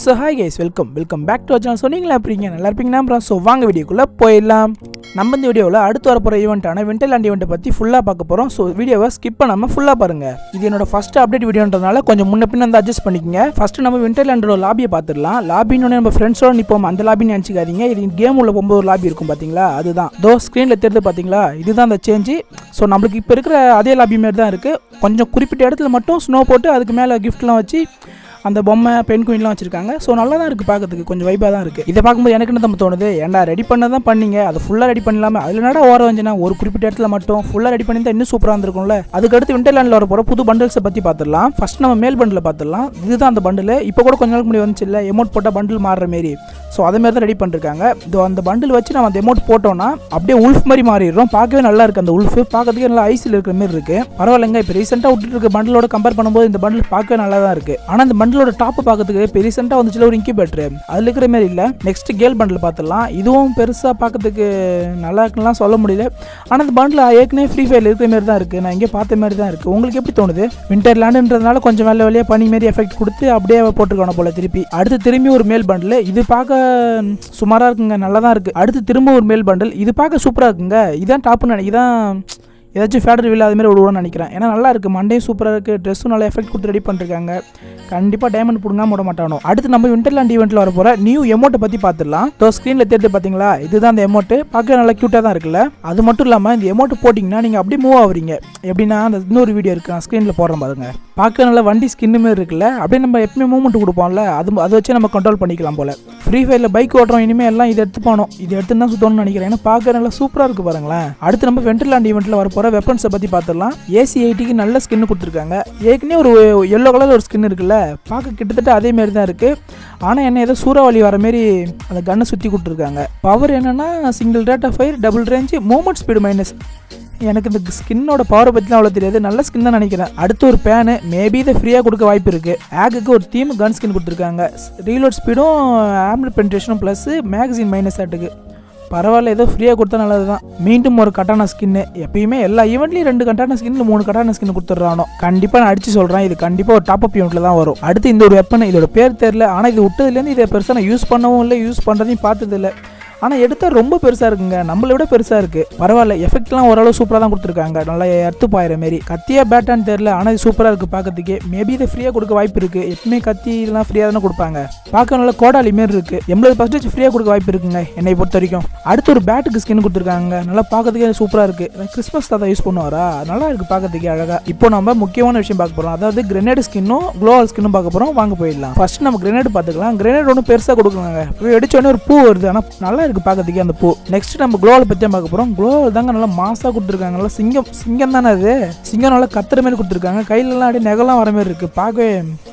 so hi guys welcome welcome back to channel so நீங்களா இருப்பீங்க நல்லா இருப்பீங்கன்னா அப்புறம் ஸோ வாங்க வீடியோக்குள்ளே போயிடலாம் நம்ம இந்த வீடியோவில் அடுத்து வரப்போகிற ஈவெண்ட்டான விண்டர்லேண்ட் ஈவெண்ட்டை பற்றி ஃபுல்லாக பார்க்க போகிறோம் ஸோ வீடியோவை ஸ்கிப் பண்ணாமல் ஃபுல்லாக பாருங்கள் இது என்னோட ஃபஸ்ட் அப்டேட் வீடியோன்றதுனால கொஞ்சம் முன்ன பின்ன வந்து அட்ஜஸ்ட் பண்ணிக்கங்க ஃபஸ்ட்டு நம்ம விண்டர்லேண்டோட லாபியை பார்த்துடலாம் லாபின்னு நம்ம ஃப்ரெண்ட்ஸோட நிற்போம் அந்த லாபின்னு நினச்சிக்காதீங்க இது கேம் உள்ள போகும்போது ஒரு லாபி இருக்கும் பார்த்தீங்களா அதுதான் தோ ஸ்க்ரீனில் தெரியுது பார்த்தீங்களா இதுதான் அந்த சேஞ்சு ஸோ நம்மளுக்கு இப்போ இருக்கிற அதே லாபி மாரி தான் இருக்குது கொஞ்சம் குறிப்பிட்ட இடத்துல மட்டும் ஸ்னோ போட்டு அதுக்கு மேலே கிஃப்ட்லாம் வச்சு அந்த பொம்மை பெண் குயின்லாம் வச்சிருக்காங்க ஸோ நல்லா தான் இருக்குது பார்க்கறதுக்கு கொஞ்சம் வைப்பாக தான் இருக்குது இதை பார்க்கும்போது எனக்கு என்ன தம்பி தோணுது ஏன்டா ரெடி பண்ண தான் பண்ணீங்க அது ஃபுல்லாக ரெடி பண்ணலாமல் அதில் என்னடா ஓரம் வந்துச்சுன்னா ஒரு குறிப்பிட்ட இடத்துல மட்டும் ஃபுல்லாக ரெடி பண்ணி தான் இன்னும் சூப்பராக இருந்திருக்கும்ல அதுக்கடுத்து விண்டர்லேண்டில் வர போகிற புது பண்டில்ஸை பற்றி பார்த்துடலாம் ஃபர்ஸ்ட் நம்ம மேல் பண்டில் பார்த்துடலாம் இதுதான் அந்த பண்டில் இப்போ கூட கொஞ்ச நாளுக்கு முன்னாடி வந்துச்சு இல்லை எமௌண்ட் போட்டால் பண்டில் மாறுற மாரி ஸோ அதே மாதிரி தான் ரெடி பண்ணிருக்காங்க இதோ அந்த பண்டில் வச்சு நம்ம அந்த எமௌண்ட் போட்டோம்னா அப்படியே உல்ஃப் மாதிரி மாறிடுறோம் பார்க்கவே நல்லா இருக்குது அந்த உல்ஃப் பார்க்கறதுக்கே நல்லா ஐஸில் இருக்கிற மாதிரி இருக்குது பரவாயில்லைங்க இப்போ ரீசெண்டாக விட்டுட்டு இருக்க பண்டிலோட கம்பேர் பண்ணும்போது இந்த பண்டில் பார்க்கவே நல்லா தான் இருக்குது ஆனால் இந்த பண்டிலோட டாப் பார்க்கறதுக்கு இப்போ ரீசெண்டாக வந்துச்சுல ஒரு இன்கியூபேட்டர் அதில் இருக்கிற மாதிரி இல்லை நெக்ஸ்ட் கேல் பண்டில் பார்த்துடலாம் இதுவும் பெருசாக பார்க்கறதுக்கு நல்லா இருக்குலாம் சொல்ல முடியல ஆனால் இந்த பண்டில் ஏற்கனவே ஃப்ரீ ஃபயர் இருக்கிற மாதிரி தான் இருக்குது நான் இங்கே பார்த்த மாதிரி தான் இருக்குது உங்களுக்கு எப்படி தோணுது விண்டர் லேண்டுன்றதுனால கொஞ்சம் வேலை வேலையாக பனி மாரி எஃபெக்ட் கொடுத்து அப்படியே போட்டிருக்கான போல திருப்பி அடுத்து திரும்பி ஒரு மேல் பண்டில் இது பார்க்க சுமாராக இருக்குங்க நல்லா தான் இருக்குது அடுத்து திரும்ப ஒரு மேல் பண்டில் இது பார்க்க சூப்பராக இருக்குங்க இதான் டாப்னு நினை இதான் ஏதாச்சும் ஃபேடர் வில் அது மாதிரி விடுவோம்னு நினைக்கிறேன் ஏன்னா நல்லா இருக்குது மண்டையும் சூப்பராக இருக்குது ட்ரெஸ்ஸும் நல்லா எஃபெக்ட் கொடுத்து ரெடி பண்ணிருக்காங்க கண்டிப்பாக டைமண்ட் பிடுங்காம விட மாட்டானோ அடுத்து நம்ம விண்டர்லேண்ட் ஈவெண்ட்டில் வர போகிற நியூ எமௌண்ட்டை பற்றி பார்த்துடலாம் ஸோ ஸ்க்ரீனில் தெரிஞ்சு பார்த்தீங்களா இதுதான் அந்த எமௌண்ட்டு பார்க்க நல்லா க்யூட்டாக தான் இருக்குல்ல அது மட்டும் இல்லாமல் இந்த எமௌண்ட் போட்டிங்கன்னா நீங்கள் அப்படியே மூவ் ஆகுறீங்க எப்படின்னா அந்த இன்னொரு வீடியோ இருக்கு நான் ஸ்க்ரீனில் போடுறேன் பாருங்க பார்க்க நல்லா வண்டி ஸ்கின்னு மாதிரி இருக்குல்ல அப்படியே நம்ம எப்பவுமே மூவ்மெண்ட் கொடுப்போம்ல அது அதை வச்சு நம்ம கண்ட்ரோல் பண்ணிக்கலாம் போல ஃப்ரீ ஃபயரில் பைக் ஓட்டுறோம் இனிமேல் எல்லாம் இதை எடுத்து போனோம் இது எடுத்து தான் சுத்தணும்னு நினைக்கிறேன் ஏன்னா பார்க்க நல்லா சூப்பராக இருக்குது பாருங்களேன் அடுத்து நம்ம வெண்டர்லாண்ட் ஈவெண்ட்டில் வர போகிற வெப்பன்ஸை பற்றி பார்த்துடலாம் ஏசி எயிட்டிக்கு நல்ல ஸ்கின் கொடுத்துருக்காங்க ஏற்கனவே ஒரு எல்லோ கலர் ஒரு ஸ்கின் இருக்குல்ல பார்க்க கிட்டத்தட்ட அதே மாதிரி தான் இருக்குது ஆனால் என்ன ஏதோ சூறாவளி வர மாரி அந்த கன்னை சுற்றி கொடுத்துருக்காங்க பவர் என்னென்னா single rate of fire double range movement speed minus எனக்கு இந்த ஸ்கின்னோட பவரை பற்றிலாம் அவ்வளோ தெரியாது நல்ல ஸ்கின் தான் நினைக்கிறேன் அடுத்து ஒரு பேனு மேபி இதை ஃப்ரீயாக கொடுக்க வாய்ப்பு இருக்குது ஆகுக்கு ஒரு தீம் கன் ஸ்கின் கொடுத்துருக்காங்க ரீலோட் ஸ்பீடும் ஆம்பிள் பென்ட்ரேஷனும் ப்ளஸ்ஸு மேகசின் மைனஸ் ஆட்டுக்கு பரவாயில்ல ஏதோ ஃப்ரீயாக கொடுத்தா நல்லது தான் மீண்டும் ஒரு கட்டான ஸ்கின்னு எப்பயுமே எல்லா ஈவெண்ட்லையும் ரெண்டு கட்டான ஸ்கின்ல மூணு கட்டான ஸ்கின் கொடுத்துட்றானோ கண்டிப்பாக நான் அடிச்சு சொல்கிறேன் இது கண்டிப்பாக ஒரு டாப் அப் ஈவெண்ட்டில் தான் வரும் அடுத்து இந்த ஒரு வெப்பன் இதோட பேர் தெரில ஆனால் இது விட்டதுலேருந்து இதை பெருசாக நான் யூஸ் பண்ணவும் இல்லை யூஸ் பண்ணுறதையும் பார்த்தது இல்லை ஆனால் எடுத்தால் ரொம்ப பெருசாக இருக்குங்க நம்மளை விட பெருசாக இருக்குது பரவாயில்ல எஃபெக்ட்லாம் ஓரளவு சூப்பராக தான் கொடுத்துருக்காங்க நல்லா எர்த்து பாயிற மாரி கத்தியா பேட்டான்னு தெரில ஆனால் இது சூப்பராக இருக்குது பார்க்கறதுக்கே மேபி இதை ஃப்ரீயாக கொடுக்க வாய்ப்பு இருக்குது எப்பவுமே கத்தி இதெல்லாம் ஃப்ரீயாக தானே கொடுப்பாங்க பார்க்க நல்லா கோடாலி மாரி இருக்குது எண்பது பர்சன்டேஜ் ஃப்ரீயாக கொடுக்க வாய்ப்பு இருக்குங்க என்னை பொறுத்த வரைக்கும் அடுத்து ஒரு பேட்டுக்கு ஸ்கின் கொடுத்துருக்காங்க நல்லா பார்க்கறதுக்கே சூப்பராக இருக்குது கிறிஸ்மஸ் தாத்தா யூஸ் பண்ணுவாரா நல்லா இருக்குது பார்க்கறதுக்கே அழகாக இப்போ நம்ம முக்கியமான விஷயம் பார்க்க போகிறோம் அதாவது கிரெனேட் ஸ்கின்னும் க்ளோவல் ஸ்கின்னும் பார்க்க போகிறோம் வாங்க போயிடலாம் ஃபர்ஸ்ட் நம்ம கிரெனேட் பார்த்துக்கலாம் கிரெனேட் ஒன்றும் பெருசாக கொடுக்குறாங்க அடிச்சோடனே ஒரு பூ வருது ஆனால் நல்லா இருக்குது பார்க்கறதுக்கே அந்த பூ நெக்ஸ்ட் நம்ம குளோவல் பற்றி பார்க்க போகிறோம் குளோவல் தாங்க நல்லா மாசாக கொடுத்துருக்காங்க நல்லா சிங்கம் சிங்கம் தானே அது சிங்கம் நல்லா கத்துற மாதிரி கொடுத்துருக்காங்க கையிலலாம் அப்படியே நெகலாம் வர மாதிரி இருக்குது பார்க்கவே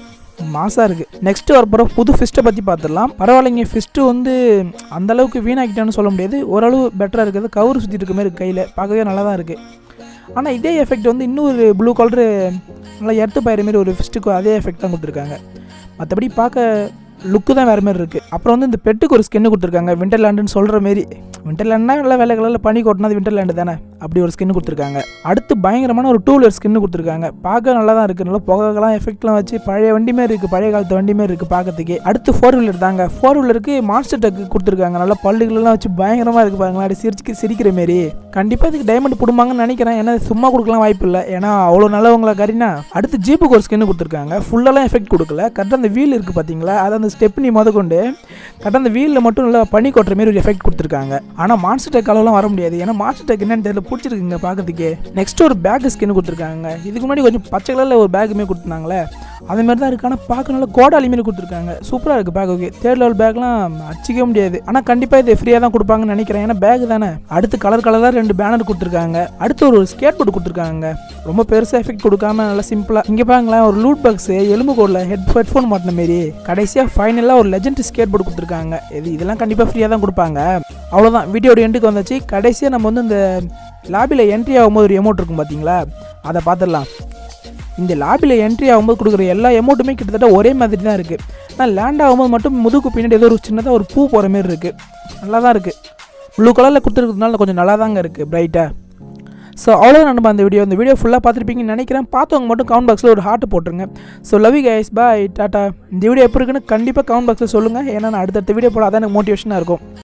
மாசாக இருக்குது நெக்ஸ்ட் வரப்போகிற புது ஃபிஸ்ட்டை பற்றி பார்த்துடலாம் பரவாயில்லைங்க ஃபிஸ்ட்டு வந்து அந்த அளவுக்கு வீணாக்கிட்டான்னு சொல்ல முடியாது ஓரளவு பெட்டராக இருக்குது கவுரு சுற்றிட்டு இருக்க மாதிரி கையில் பார்க்கவே நல்லா தான் இருக்குது ஆனால் இதே எஃபெக்ட் வந்து இன்னொரு ப்ளூ கலரு நல்லா எர்த்து பயிற மாரி ஒரு ஃபிஸ்ட்டுக்கு அதே எஃபெக்ட் தான் கொடுத்துருக்காங்க மற்றபடி பார்க்க லுக்கு தான் வேறு மாதிரி இருக்குது அப்புறம் வந்து இந்த பெட்டுக்கு ஒரு ஸ்கின்னு கொடுத்துருக்காங்க விண்டர்லேண்டுன்னு சொல்கிற மாரி விண்டர்லேண்ட்னா நல்லா வேலை கலரில் பனி கொட்டினது விண்டர்லேண்டு தானே அப்படி ஒரு ஸ்கின்னு கொடுத்துருக்காங்க அடுத்து பயங்கரமான ஒரு டூ வீலர் ஸ்கின்னு கொடுத்துருக்காங்க பார்க்க நல்லா தான் இருக்குது நல்லா புகைலாம் எஃபெக்ட்லாம் வச்சு பழைய வண்டி மாதிரி இருக்குது பழைய காலத்து வண்டி மாதிரி இருக்குது பார்க்கறதுக்கே அடுத்து ஃபோர் வீலர் தாங்க ஃபோர் வீலருக்கு மாஸ்டர் டக்கு கொடுத்துருக்காங்க நல்லா பல்லுகளெல்லாம் வச்சு பயங்கரமாக இருக்குது பாருங்களா அப்படி சிரிச்சு சிரிக்கிற மாரி கண்டிப்பாக இதுக்கு டைமண்ட் பிடுமாங்கன்னு நினைக்கிறேன் ஏன்னா சும்மா கொடுக்கலாம் வாய்ப்பு இல்லை ஏன்னா அவ்வளோ நல்லவங்களா கரினா அடுத்து ஜீப்புக்கு ஒரு ஸ்கின்னு கொடுத்துருக்காங்க ஃபுல்லெல்லாம் எஃபெக்ட் கொடுக்கல கரெக்டாக அந்த வீல் இருக்குது பார்த்தீங்களா அது அந்த ஸ்டெப்னி முத கொண்டு கரெக்டாக அந்த வீலில் மட்டும் நல்லா பனி கொட்டுற மாதிரி ஒரு எஃபெக்ட் கொடுத்துருக்காங்க ஆனால் மான்ஸ்டர் டெக் அளவுலாம் வர முடியாது ஏன்னா மான்ஸ்டர் டெக் என்னன்னு தெரியல பிடிச்சிருக்குங்க பார்க்கறதுக்கே நெக்ஸ்ட் ஒரு பேக் ஸ்கின் கொடுத்துருக்காங்க இதுக்கு முன்னாடி கொஞ்சம் பச்சை கலரில் ஒரு பேக்குமே கொடுத்துருந்தாங்களே அதே மாதிரி தான் இருக்குது ஆனால் பார்க்க நல்லா கோடாலி மாரி கொடுத்துருக்காங்க சூப்பராக இருக்குது பேக் ஓகே தேர்ட் லெவல் பேக்லாம் அச்சிக்க முடியாது ஆனால் கண்டிப்பாக இது ஃப்ரீயாக தான் கொடுப்பாங்கன்னு நினைக்கிறேன் ஏன்னா பேக் தானே அடுத்து கலர் கலராக ரெண்டு பேனர் கொடுத்துருக்காங்க அடுத்து ஒரு ஸ்கேட் போர்டு கொடுத்துருக்காங்க ரொம்ப பெருசாக எஃபெக்ட் கொடுக்காம நல்லா சிம்பிளாக இங்கே பாருங்களேன் ஒரு லூட் பாக்ஸ் எலும்பு கோடில் ஹெட் ஹெட்ஃபோன் மாட்டின மாரி கடைசியாக ஃபைனலாக ஒரு லெஜண்ட் ஸ்கேட் போர்டு கொடுத்துருக்காங்க இது இதெல்லாம் கண்டிப்பாக ஃப்ரீயாக தான் கொடுப்பாங்க அவ்வளோதான் வீடியோட எண்டுக்கு வந்தாச்சு கடைசியாக நம்ம வந்து இந்த லாபியில் என்ட்ரி ஆகும்போது ஒரு எமௌண்ட் இருக்கும் பார்த்தீங்களா அதை பார்த்துடலாம் இந்த லாபியில் என்ட்ரி ஆகும்போது கொடுக்குற எல்லா எமௌண்ட்டுமே கிட்டத்தட்ட ஒரே மாதிரி தான் இருக்குது ஆனால் லேண்ட் ஆகும்போது மட்டும் முதுகு பின்னாடி ஏதோ ஒரு சின்னதாக ஒரு பூ போகிற மாதிரி இருக்குது நல்லா தான் இருக்குது ப்ளூ கலரில் கொடுத்துருக்கிறதுனால கொஞ்சம் நல்லா தாங்க இருக்குது பிரைட்டாக ஸோ அவ்வளோதான் நம்ம அந்த வீடியோ இந்த வீடியோ ஃபுல்லாக பார்த்துருப்பீங்கன்னு நினைக்கிறேன் பார்த்தவங்க மட்டும் கமெண்ட் பாக்ஸில் ஒரு ஹார்ட் போட்டுருங்க so love you guys bye டாட்டா இந்த வீடியோ எப்படி இருக்குன்னு கண்டிப்பாக கமெண்ட் பாக்ஸில் சொல்லுங்கள் ஏன்னா நான் அடுத்தடுத்த வீடியோ போட அதான் எனக்கு மோட்டிவேஷனாக இருக்கும்